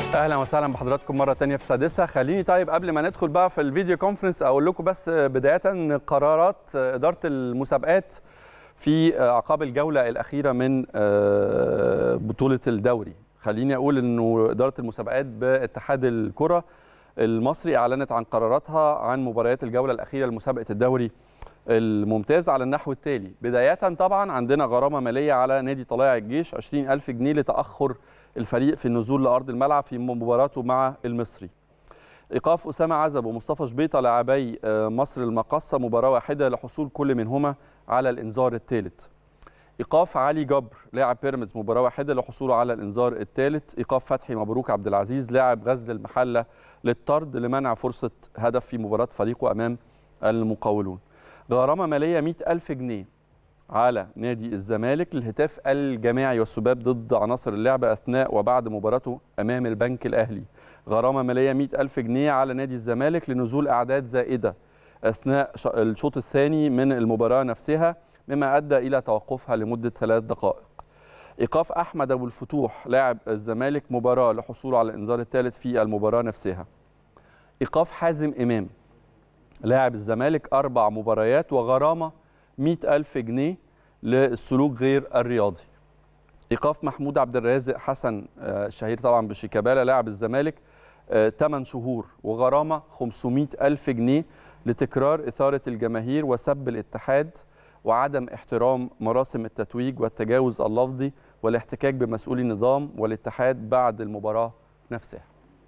اهلا وسهلا بحضراتكم مره تانية في سادسه خليني طيب قبل ما ندخل بقى في الفيديو كونفرنس اقول لكم بس بدايه قرارات اداره المسابقات في عقاب الجوله الاخيره من بطوله الدوري خليني اقول انه اداره المسابقات باتحاد الكره المصري اعلنت عن قراراتها عن مباريات الجوله الاخيره لمسابقه الدوري الممتاز على النحو التالي بدايه طبعا عندنا غرامه ماليه على نادي طلائع الجيش 20000 جنيه لتاخر الفريق في النزول لارض الملعب في مباراته مع المصري ايقاف اسامه عزب ومصطفى شبيطه لاعبي مصر المقصه مباراه واحده لحصول كل منهما على الانذار الثالث ايقاف علي جبر لاعب بيراميدز مباراه واحده لحصوله على الانذار الثالث ايقاف فتحي مبروك عبد العزيز لاعب غزل المحله للطرد لمنع فرصه هدف في مباراه فريقه امام المقاولون غرامه ماليه 100000 جنيه على نادي الزمالك للهتاف الجماعي والسباب ضد عناصر اللعبة أثناء وبعد مباراته أمام البنك الأهلي غرامة مالية 100 ألف جنيه على نادي الزمالك لنزول أعداد زائدة أثناء الشوط الثاني من المباراة نفسها مما أدى إلى توقفها لمدة ثلاث دقائق إيقاف أحمد أبو الفتوح لاعب الزمالك مباراة لحصوله على الإنذار الثالث في المباراة نفسها إيقاف حازم إمام لاعب الزمالك أربع مباريات وغرامة 100 ألف جنيه للسلوك غير الرياضي إيقاف محمود عبد الرازق حسن الشهير طبعا بشيكابالا لاعب الزمالك 8 شهور وغرامة 500 ألف جنيه لتكرار إثارة الجماهير وسب الاتحاد وعدم احترام مراسم التتويج والتجاوز اللفظي والاحتكاك بمسؤولي النظام والاتحاد بعد المباراة نفسها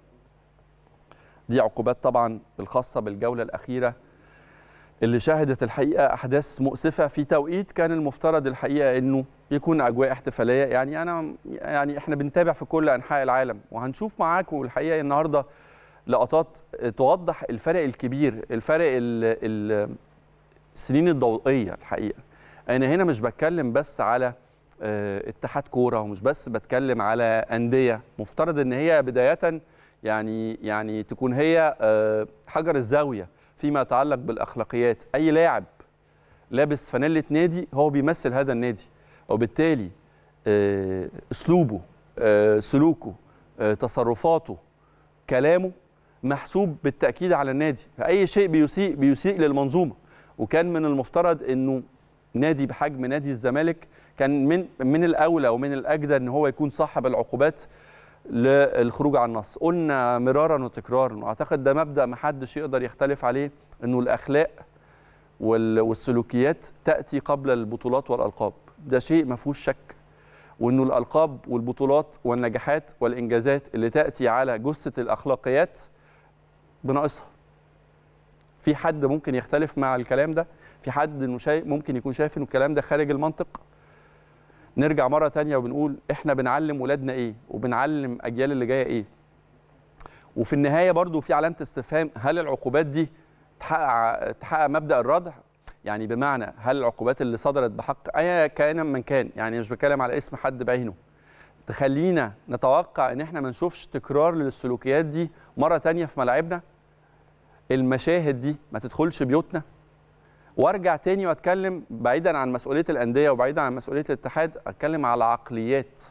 دي عقوبات طبعا الخاصة بالجولة الأخيرة اللي شهدت الحقيقه احداث مؤسفه في توقيت كان المفترض الحقيقه انه يكون اجواء احتفاليه يعني انا يعني احنا بنتابع في كل انحاء العالم وهنشوف معاكم الحقيقه النهارده لقطات توضح الفرق الكبير الفرق السنين الضوئيه الحقيقه انا هنا مش بتكلم بس على اتحاد كوره ومش بس بتكلم على انديه مفترض ان هي بدايه يعني يعني تكون هي حجر الزاويه فيما يتعلق بالاخلاقيات اي لاعب لابس فانيله نادي هو بيمثل هذا النادي وبالتالي اسلوبه سلوكه تصرفاته كلامه محسوب بالتاكيد على النادي فاي شيء بيسيء بيسيء للمنظومه وكان من المفترض انه نادي بحجم نادي الزمالك كان من من الاولى ومن الاجدى ان هو يكون صاحب العقوبات للخروج عن النص قلنا مرارا وتكرارا واعتقد ده مبدا ما حدش يقدر يختلف عليه انه الاخلاق والسلوكيات تاتي قبل البطولات والالقاب ده شيء ما فيهوش شك وانه الالقاب والبطولات والنجاحات والانجازات اللي تاتي على جثه الاخلاقيات بناقصها في حد ممكن يختلف مع الكلام ده في حد ممكن يكون شايف انه الكلام ده خارج المنطق نرجع مره تانية وبنقول احنا بنعلم ولادنا ايه وبنعلم اجيال اللي جايه ايه وفي النهايه برضو في علامه استفهام هل العقوبات دي تحقق تحقق مبدا الردع يعني بمعنى هل العقوبات اللي صدرت بحق اي كائنا من كان يعني مش بتكلم على اسم حد بعينه تخلينا نتوقع ان احنا ما نشوفش تكرار للسلوكيات دي مره تانية في ملاعبنا المشاهد دي ما تدخلش بيوتنا وارجع تاني واتكلم بعيدا عن مسؤوليه الانديه وبعيدا عن مسؤوليه الاتحاد اتكلم على عقليات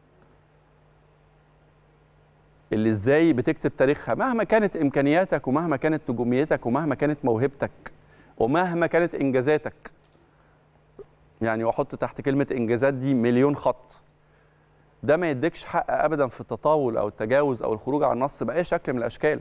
اللي ازاي بتكتب تاريخها مهما كانت امكانياتك ومهما كانت نجوميتك ومهما كانت موهبتك ومهما كانت انجازاتك يعني واحط تحت كلمه انجازات دي مليون خط ده ما يديكش حق ابدا في التطاول او التجاوز او الخروج عن النص باي شكل من الاشكال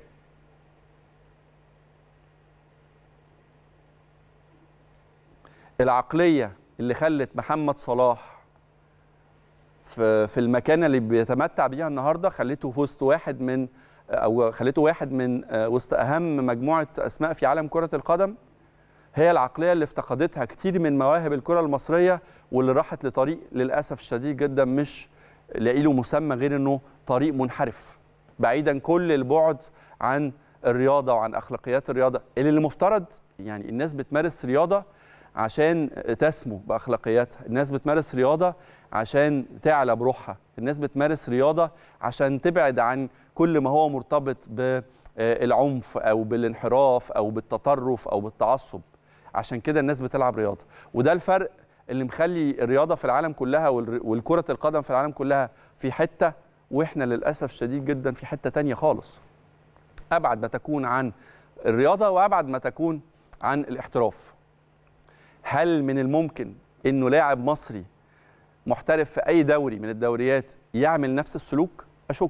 العقليه اللي خلت محمد صلاح في في المكانه اللي بيتمتع بيها النهارده خليته في وسط واحد من او خليته واحد من وسط اهم مجموعه اسماء في عالم كره القدم هي العقليه اللي افتقدتها كتير من مواهب الكره المصريه واللي راحت لطريق للاسف الشديد جدا مش لاقي له مسمى غير انه طريق منحرف بعيدا كل البعد عن الرياضه وعن اخلاقيات الرياضه اللي المفترض يعني الناس بتمارس رياضه عشان تسمو باخلاقياتها الناس بتمارس رياضه عشان تعلى بروحها الناس بتمارس رياضه عشان تبعد عن كل ما هو مرتبط بالعنف او بالانحراف او بالتطرف او بالتعصب عشان كده الناس بتلعب رياضه وده الفرق اللي مخلي الرياضه في العالم كلها والكره القدم في العالم كلها في حته واحنا للاسف الشديد جدا في حته تانية خالص ابعد ما تكون عن الرياضه وابعد ما تكون عن الاحتراف هل من الممكن انه لاعب مصري محترف في اي دوري من الدوريات يعمل نفس السلوك اشك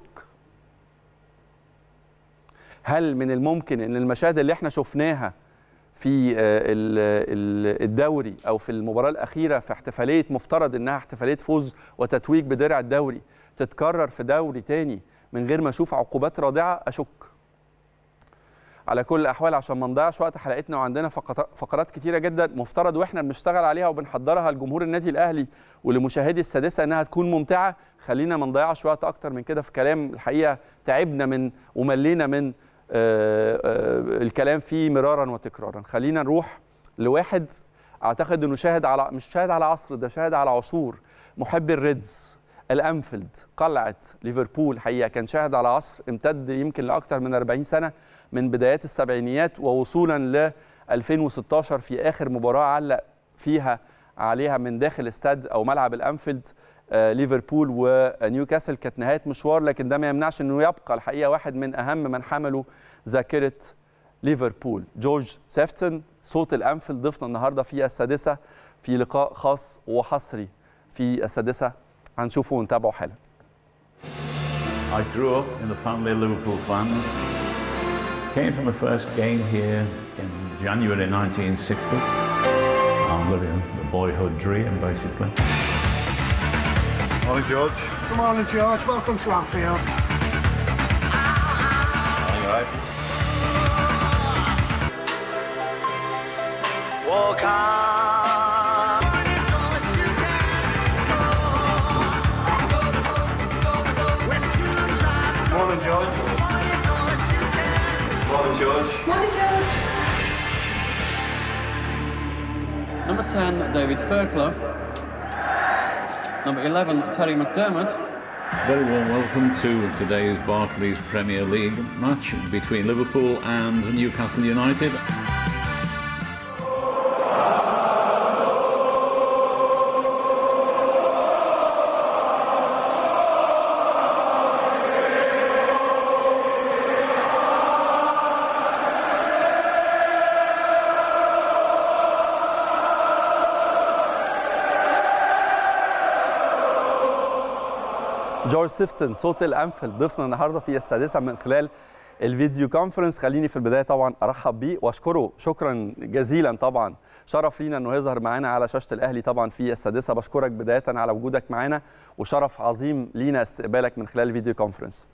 هل من الممكن ان المشاهد اللي احنا شفناها في الدوري او في المباراه الاخيره في احتفاليه مفترض انها احتفاليه فوز وتتويج بدرع الدوري تتكرر في دوري تاني من غير ما اشوف عقوبات رادعه اشك على كل الاحوال عشان ما نضيعش وقت حلقتنا وعندنا فقرات كتيره جدا مفترض واحنا بنشتغل عليها وبنحضرها لجمهور النادي الاهلي ولمشاهدي السادسه انها تكون ممتعه خلينا ما نضيعش وقت اكتر من كده في كلام الحقيقه تعبنا من وملينا من آآ آآ الكلام فيه مرارا وتكرارا خلينا نروح لواحد اعتقد انه شاهد على مش شاهد على عصر ده شاهد على عصور محب الريدز الانفيلد قلعه ليفربول حقيقه كان شاهد على عصر امتد يمكن لاكثر من 40 سنه من بدايات السبعينيات ووصولا ل 2016 في اخر مباراه علق فيها عليها من داخل استاد او ملعب الانفيلد آه ليفربول ونيوكاسل كانت نهايه مشوار لكن ده ما يمنعش انه يبقى الحقيقه واحد من اهم من حملوا ذاكره ليفربول جورج سيفتون صوت الانفيلد ضيفنا النهارده في السادسه في لقاء خاص وحصري في السادسه هنشوفه ونتابعه حالا I grew up in the family of Liverpool fans. Came from the first game here in January 1960. I'm living the boyhood dream, basically. Morning, George. Good morning, George. Welcome to Anfield. Morning, guys. Walk on. Morning, George. Morning, George. Number 10, David Fairclough. Number 11, Terry McDermott. Very warm welcome to today's Barclays Premier League match between Liverpool and Newcastle United. جورج سيفتن صوت الانفيلد ضيفنا النهارده في السادسه من خلال الفيديو كونفرنس خليني في البدايه طبعا ارحب بيه واشكره شكرا جزيلا طبعا شرف لينا انه يظهر معانا على شاشه الاهلي طبعا في السادسه بشكرك بدايه على وجودك معانا وشرف عظيم لينا استقبالك من خلال الفيديو كونفرنس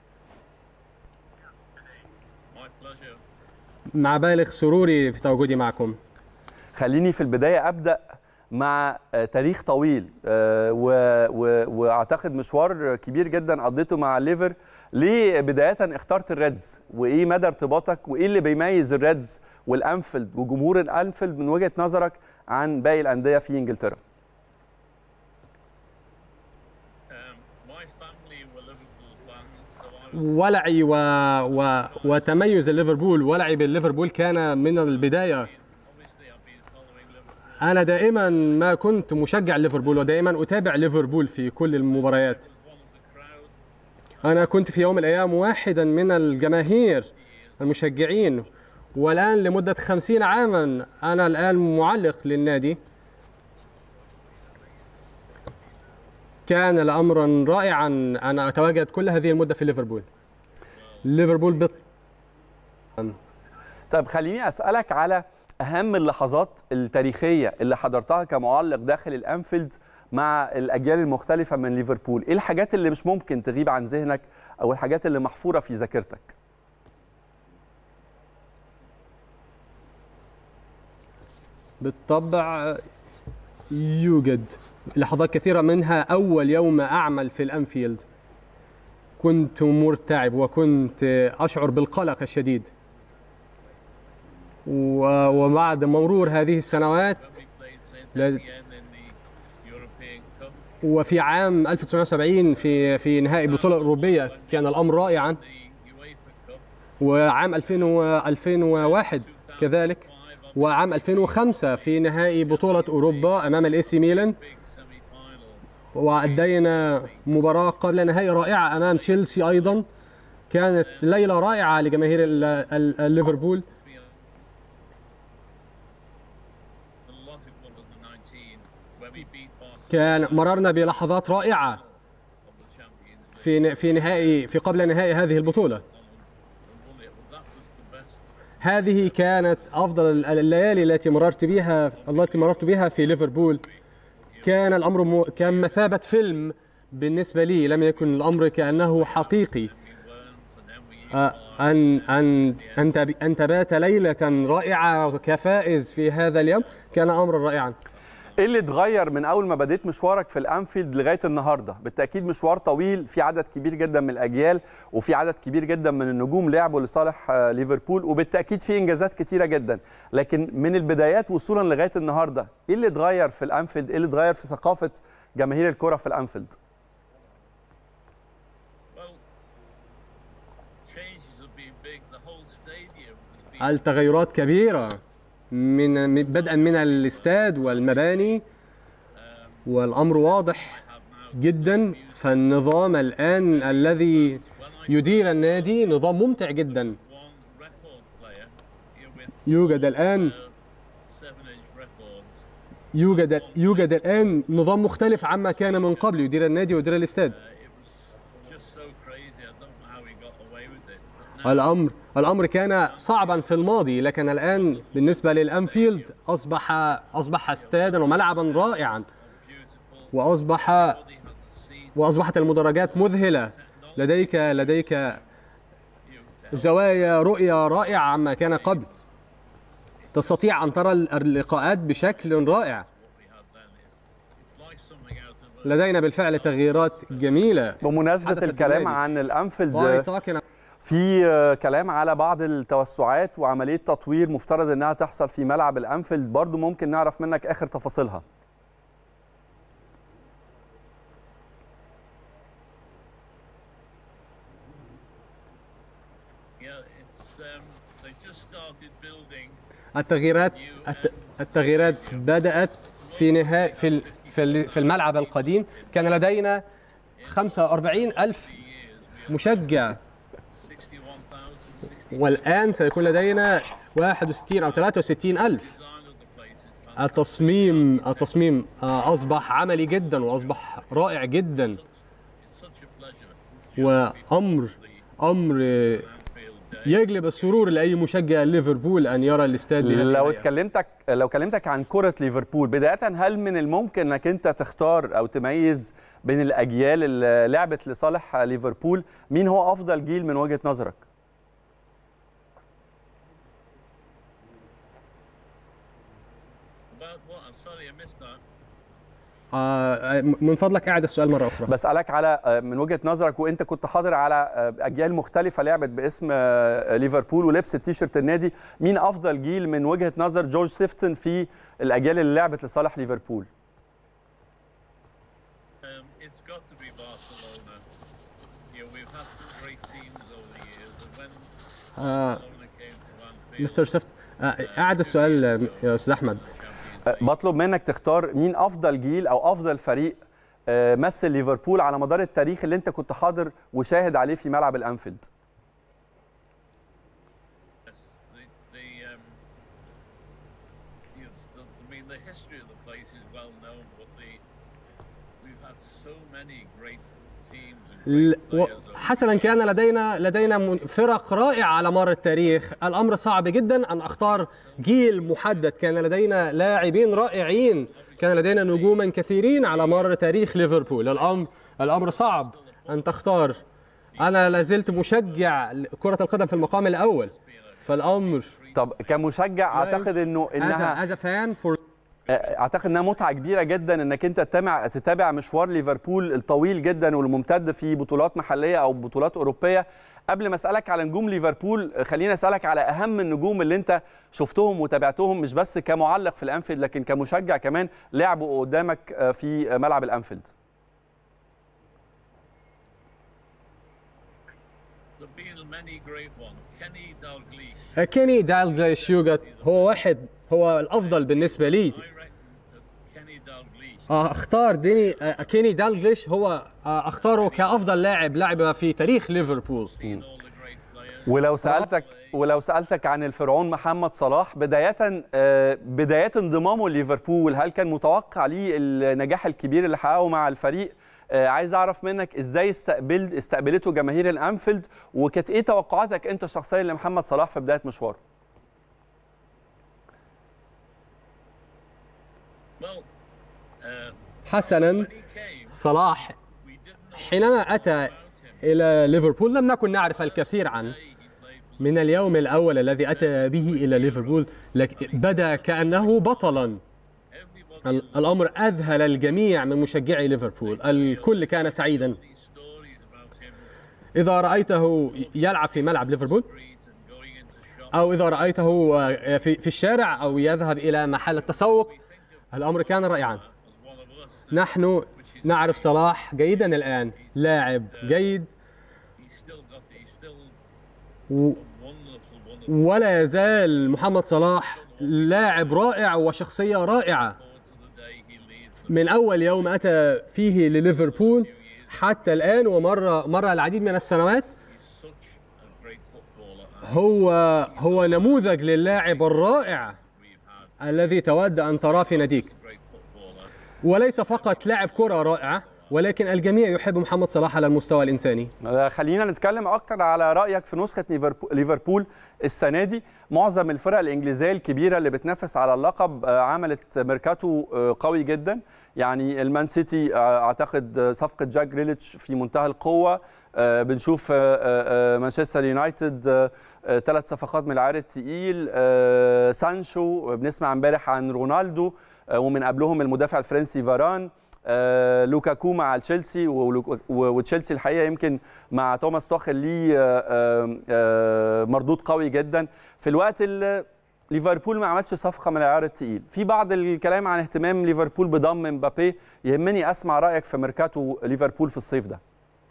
مع بالغ سروري في تواجدي معكم خليني في البدايه ابدا مع آه، تاريخ طويل آه، و- و- واعتقد مشوار كبير جدا قضيته مع ليفر ليه بدايه اخترت الريدز وايه مدى ارتباطك وايه اللي بيميز الريدز والانفيلد وجمهور الانفيلد من وجهه نظرك عن باقي الانديه في انجلترا Um, my family were Liverpool fans, so I ولعي و... و... وتميز ليفربول ولعي بالليفربول كان من البدايه obviously I've been following Liverpool. انا دائما ما كنت مشجع ليفربول ودائما اتابع ليفربول في كل المباريات One of the crowd. انا كنت في يوم من الايام واحدا من الجماهير المشجعين والان لمده خمسين عاما انا الان معلق للنادي كان الامر رائعا انا اتواجد كل هذه المده في ليفربول ليفربول بت... طيب خليني اسالك على اهم اللحظات التاريخيه اللي حضرتها كمعلق داخل الانفيلد مع الاجيال المختلفه من ليفربول ايه الحاجات اللي مش ممكن تغيب عن ذهنك او الحاجات اللي محفوره في ذاكرتك بالطبع يوجد لحظات كثيرة منها أول يوم أعمل في الأنفيلد كنت مرتعب وكنت أشعر بالقلق الشديد و- وبعد مرور هذه السنوات We played St. لا- Etienne in the European Cup. وفي عام 1970 في في نهائي بطولة أوروبية كان الأمر رائعا The UEFA Cup. وعام 2000 و- 2001 كذلك وعام 2005 في نهائي بطولة أوروبا أمام الإي سي ميلان Big semi-final. وأدينا مباراة قبل نهائي رائعة أمام تشيلسي أيضا كانت ليلة رائعة لجماهير ال- ال- الليفربول The lot of London 19 where we beat Barcelona كان مررنا بلحظات رائعة of the Champions في في نهائي في قبل نهائي هذه البطولة and won it. But that was the best. هذه كانت أفضل ال- الليالي التي مررت بها التي مررت بها في ليفربول كان الأمر م... كان مثابة فيلم بالنسبة لي لم يكن الأمر كأنه حقيقي We weren't, and then we آه، أن أن أن تب- أن تبات ليلة رائعة كفائز في هذا اليوم كان أمرا رائعا ايه اللي اتغير من اول ما بديت مشوارك في الانفيلد لغايه النهارده بالتاكيد مشوار طويل في عدد كبير جدا من الاجيال وفي عدد كبير جدا من النجوم لعبوا لصالح آه، ليفربول وبالتاكيد في انجازات كتيره جدا لكن من البدايات وصولا لغايه النهارده ايه اللي اتغير في الانفيلد ايه اللي اتغير في ثقافه جماهير الكره في الانفيلد well, changes have been big. The whole stadium has been التغيرات كبيرة من من- بدءا من الاستاد والمباني والأمر واضح جدا فالنظام الآن الذي يدير النادي نظام ممتع جدا one record player here with يوجد الآن seven inch records. يوجد يوجد الآن نظام مختلف عما كان من قبل يدير النادي ويدير الاستاد It was just so crazy. I don't know how he got away with it. But now الأمر الأمر كان صعبا في الماضي لكن الآن بالنسبة للأنفيلد أصبح أصبح استادا وملعبا رائعا beautiful. وأصبح He has a seat. واصبحت المدرجات مذهله لديك لديك زوايا رؤيه رائعه عما كان قبل تستطيع ان ترى اللقاءات بشكل رائع What we had then is it's like something out of a لدينا بالفعل تغييرات جميله بمناسبه حدثت الكلام بالنادي. عن By الانفيلد talking في آه، كلام على بعض التوسعات وعمليه تطوير مفترض انها تحصل في ملعب الانفيلد برضو ممكن نعرف منك اخر تفاصيلها yeah. It's um, they just started building التغييرات الت- التغييرات بدات في نهاية في ال- في ال- في الملعب القديم كان لدينا 45 ألف مشجع 61,000. والآن سيكون لدينا 61 أو 63 ألف Design of the place is fantastic. التصميم التصميم آه، أصبح عملي جدا وأصبح رائع جدا It's such a pleasure. وأمر أمر آه، Anfield Day. يجلب السرور لأي مشجع ليفربول أن يرى الاستاد بهذه لو الهيئة. اتكلمتك لو كلمتك عن كرة ليفربول بداية هل من الممكن انك انت تختار او تميز بين الاجيال اللي لعبت لصالح ليفربول مين هو افضل جيل من وجهة نظرك؟ About what? I'm sorry, I missed that. آه، من فضلك أعد السؤال مرة أخرى بسألك على آه، من وجهة نظرك وانت كنت حاضر على آه، اجيال مختلفة لعبت باسم آه، ليفربول ولبس التيشيرت النادي مين افضل جيل من وجهة نظر جورج سيفتون في الاجيال اللي لعبت لصالح ليفربول؟ Um, it's got to be Barcelona. You know, we've had some great teams over the years, and when آه، Barcelona came to Anfield, مستر سيفت آه، أعد السؤال آه، يا أستاذ أحمد آه، بطلب منك تختار مين افضل جيل او افضل فريق آه، مثل ليفربول على مدار التاريخ اللي انت كنت حاضر وشاهد عليه في ملعب الانفيلد yes, the, the, um, you know, it's the, I mean, the history of the place is well known, but the, we've had so many great teams and ل- great و- players over حسنا كان لدينا لدينا من- فرق رائعة على مر التاريخ الأمر صعب جدا أن أختار جيل محدد كان لدينا لاعبين رائعين كان لدينا نجوما كثيرين على مر تاريخ ليفربول الأمر الأمر صعب أن تختار أنا لازلت مشجع كرة القدم في المقام الأول فالأمر طب كمشجع اعتقد انه as a, انها as a fan for اعتقد انها متعه كبيره جدا انك انت تتابع تتابع مشوار ليفربول الطويل جدا والممتد في بطولات محليه او بطولات اوروبيه قبل ما اسالك على نجوم ليفربول خليني اسالك على اهم النجوم اللي انت شفتهم وتابعتهم مش بس كمعلق في الانفيلد لكن كمشجع كمان لعبوا قدامك في ملعب الانفيلد There've been many great ones. Kenny Dalglish. كيني دالجليش يوجد هو واحد هو الأفضل بالنسبة لي I reckon that Kenny Dalglish آه، اختار ديني آه، كيني دالجليش هو آه، اختاره كافضل لاعب لعب في تاريخ ليفربول All the great players. ولو سالتك ولو سالتك عن الفرعون محمد صلاح بدايه آه، بدايات انضمامه لليفربول هل كان متوقع ليه النجاح الكبير اللي حققه مع الفريق آه، عايز اعرف منك ازاي استقبل استقبلته جماهير الانفيلد وكانت ايه توقعاتك انت شخصيا لمحمد صلاح في بدايه مشواره Well, uh, حسنا when he came, صلاح we didn't know حينما اتى about him. الى ليفربول لم نكن نعرف الكثير عنه He played من اليوم الاول الذي اتى به الى ليفربول لك بدا كانه بطلا everybody ال- الامر اذهل الجميع من مشجعي ليفربول الكل كان سعيدا these stories about him اذا رايته يلعب في ملعب ليفربول streets and going into shops. او اذا رايته آه، في في الشارع او يذهب الى محل التسوق الامر كان رائعا As one of us, نحن نعرف صلاح جيدا الان لاعب جيد he's still got, he's still و- wonderful, wonderful ولا يزال محمد صلاح لاعب رائع وشخصيه رائعه forward to the day he leaves. من اول يوم اتى فيه لليفربول حتى الان ومر مر العديد من السنوات He's such a great footballer. هو هو نموذج للاعب الرائع We've had الذي تود ان تراه في ناديك a great footballer. وليس فقط لاعب كره رائع ولكن الجميع يحب محمد صلاح على المستوى الانساني آه، خلينا نتكلم اكتر على رايك في نسخه ليفربو- ليفربول السنه دي معظم الفرق الانجليزيه الكبيره اللي بتنافس على اللقب آه، عملت ميركاتو آه، قوي جدا يعني المان سيتي آه، اعتقد آه، صفقه جاك جريليتش في منتهى القوه آه، بنشوف آه، آه، آه، مانشستر يونايتد ثلاث صفقات من العيار التقيل آه، سانشو بنسمع امبارح عن رونالدو آه، ومن قبلهم المدافع الفرنسي فاران آه، لوكاكو مع تشيلسي ولوكا- و- وتشيلسي الحقيقه يمكن مع توماس توخل ليه آه، آه، آه، مردود قوي جدا في الوقت اللي ليفربول ما عملش صفقه من العيار التقيل في بعض الكلام عن اهتمام ليفربول بضم مبابي يهمني اسمع رايك في ميركاتو ليفربول في الصيف ده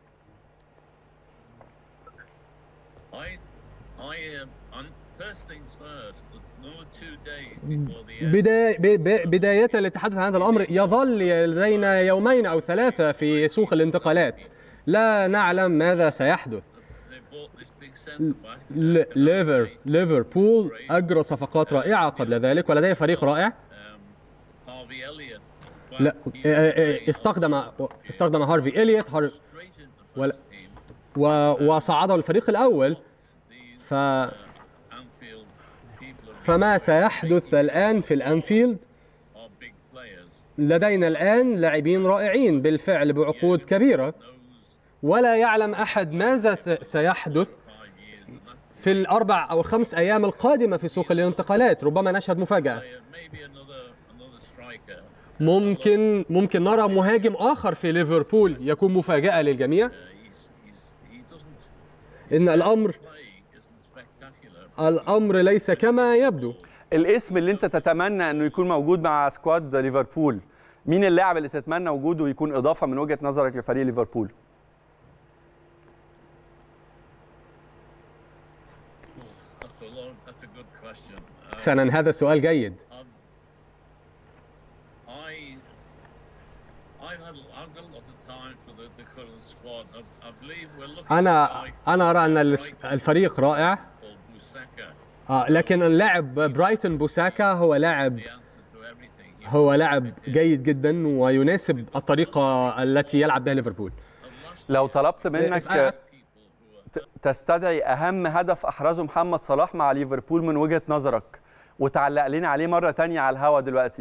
I, I am. On first things first. There's no two days before the end. بداية, ب- ب- بداية للتحدث عن هذا الأمر يظل لدينا يومين أو ثلاثة في سوق الانتقالات لا نعلم ماذا سيحدث They bought this big centre back. ل- ليفر ليفربول أجرى صفقات رائعة قبل ذلك ولديه فريق رائع Um, Harvey Elliott. لا Well, he's آه، آه، played استخدم استخدم هارفي إليوت هار straight in the ولا- first team. و- وصعده الفريق الأول These ف Anfield people are, فما سيحدث الآن في الأنفيلد are big players. لدينا الآن لاعبين رائعين بالفعل بعقود كبيرة Knows ولا يعلم أحد ماذا ت- سيحدث five years and that في الأربع أو الخمس أيام القادمة في سوق الانتقالات ربما نشهد مفاجأة player, maybe another another striker. ممكن ممكن نرى مهاجم آخر في ليفربول يكون مفاجأة للجميع Uh, he's, he's, he doesn't إن الأمر play isn't spectacular. الأمر ليس كما يبدو الاسم اللي انت تتمنى انه يكون موجود مع سكواد ليفربول مين اللاعب اللي تتمنى وجوده يكون اضافه من وجهه نظرك لفريق ليفربول That's a long, that's a good question. Uh, حسنا هذا سؤال جيد I, I've had, I've got a lot of time for the, the current squad. I, I believe we're looking أنا at a guy أنا أرى أن الس- called الفريق رائع Busaka, آه، لكن اللاعب برايتون بوساكا هو لاعب the answer to everything. He هو لاعب جيد جدا ويناسب الطريقة التي يلعب بها ليفربول لو طلبت منك آه، آه، ت- تستدعي اهم هدف احرزه محمد صلاح مع ليفربول من وجهه نظرك وتعلق لنا عليه مره تانية على الهوا دلوقتي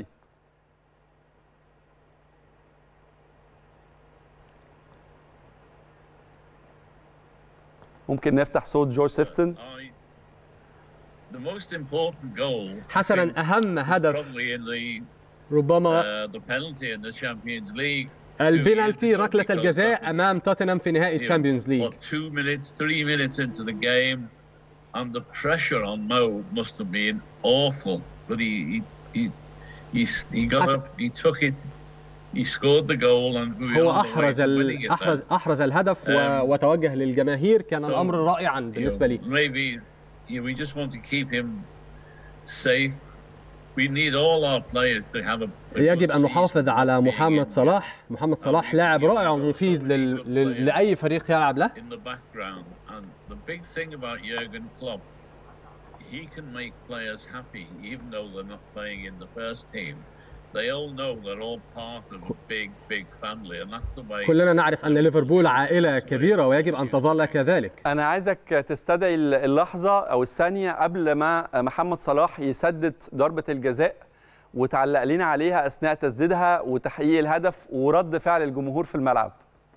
ممكن نفتح صوت جورج سيفتن I, the most important goal, I حسنا think, أهم هدف probably in the ربما uh, the penalty in the Champions League. two البنالتي years ago, ركلة because that الجزاء was, أمام توتنهام في نهائي you know, تشامبيونز ليج What, two minutes, three minutes into the game, and the pressure on Mo must have been awful. But he he he, he, he got حسب- up, he took it, he scored the goal, and we were هو on the way أحرز to ال... winning it. أحرز then. أحرز الهدف و... Um, وتوجه للجماهير كان so, الأمر رائعا You know, بالنسبة لي maybe you know, we just want to keep him safe we need all our players to have a, a يجب good ان نحافظ season على being محمد in- صلاح محمد صلاح لاعب رائع ومفيد لل... لل... لاي فريق يلعب له in the background. And the big thing about Jurgen Klopp, he can make players happy, even though they're not playing in the first team. They all know they're all part of a big, big family, and that's the way. كلنا نعرف ان ليفربول عائله كبيره ويجب ان تظل كذلك انا عايزك تستدعي اللحظه او الثانيه قبل ما محمد صلاح يسدد ضربه الجزاء وتعلق لنا عليها اثناء تسديدها وتحقيق الهدف ورد فعل الجمهور في الملعب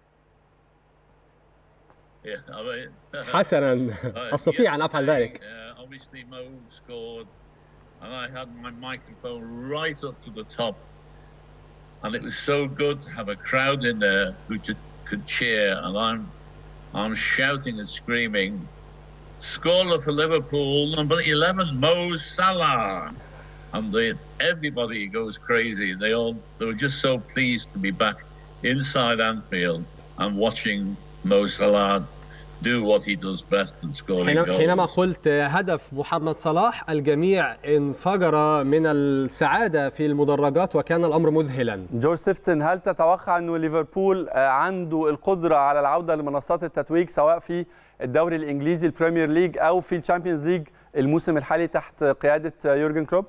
Yeah, I mean, حسنا Uh, استطيع ان افعل ذلك yesterday, uh, obviously, Mo scored, and I had my microphone right up to the top, and it was so good to have a crowd in there who just could cheer, and I'm, I'm shouting and screaming, scorer for Liverpool, number 11, Mo Salah, and they, everybody goes crazy. They all, they were just so pleased to be back inside Anfield and watching Mo Salah do what he does best and scoring حين- goals. حينما قلت هدف محمد صلاح الجميع انفجر من السعاده في المدرجات وكان الامر مذهلا جورج سيفتن هل تتوقع انه ليفربول آه، عنده القدره على العوده لمنصات التتويج سواء في الدوري الانجليزي البريمير ليج او في الشامبيونز ليج الموسم الحالي تحت قياده آه، يورجن كلوب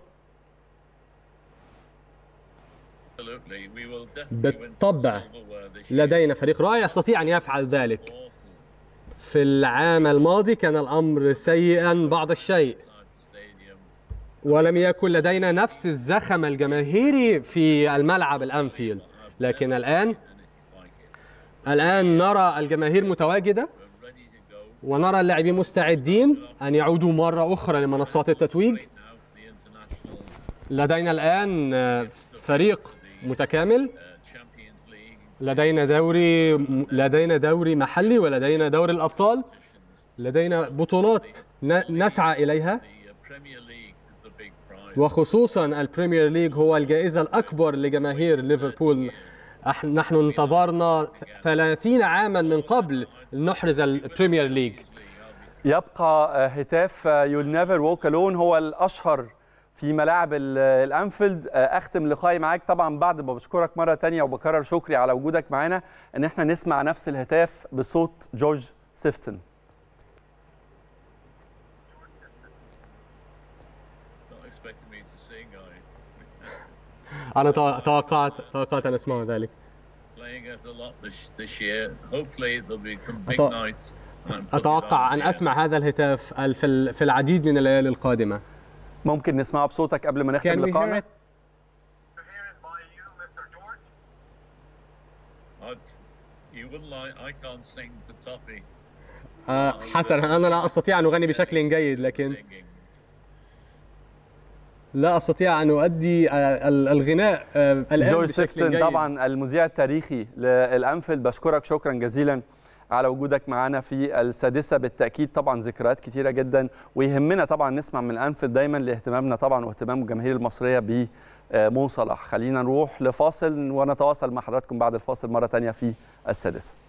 Absolutely. We will definitely win some بالطبع silverware this year. لدينا فريق رائع يستطيع ان يفعل ذلك Awful في العام الماضي كان الامر سيئا بعض الشيء type stadium. ولم يكن لدينا نفس الزخم الجماهيري في الملعب الانفيلد لكن الان Like it. الان نرى الجماهير متواجده We're ready to go ونرى اللاعبين مستعدين ان يعودوا مره اخرى لمنصات التتويج now for the international لدينا الان آه، فريق متكامل uh, Champions League لدينا دوري لدينا دوري محلي ولدينا دوري الابطال لدينا بطولات ن- نسعى اليها The uh, Premier League is the big prize. وخصوصا البريمير ليج هو الجائزة الأكبر لجماهير ليفربول أح- نحن انتظرنا 30 عاما من قبل نحرز البريمير ليج يبقى آه، هتاف يول نيفر ووك الون هو الاشهر في ملاعب ال- الانفيلد آه، اختم لقائي معاك طبعا بعد ما بشكرك مره تانية وبكرر شكري على وجودك معانا ان احنا نسمع نفس الهتاف بصوت جورج سيفتن Not expecting me to sing, are you? أنا تو- توقعت توقعت أن أسمع ذلك Playing it a lot this, this year. Hopefully there'll be some big أتو- nights. and put it أتوقع on أن here. أسمع هذا الهتاف ال- في ال- في العديد من الليالي القادمة ممكن نسمعه بصوتك قبل ما Can نختم we hear لقائنا it? I'd, you wouldn't like. I can't sing for Toffee. آه، حسنا أنا لا أستطيع أن أغني بشكل جيد لكن Singing. لا أستطيع أن أؤدي آه، ال- الغناء آه، الآن جورج بشكل سيفتن جيد طبعا المذيع التاريخي للانفيلد بشكرك شكرا جزيلا على وجودك معنا في السادسه بالتاكيد طبعا ذكريات كتيره جدا ويهمنا طبعا نسمع من الانفيلد دايما لاهتمامنا طبعا واهتمام الجماهير المصريه ب مو صلاح خلينا نروح لفاصل ونتواصل مع حضراتكم بعد الفاصل مره تانية في السادسه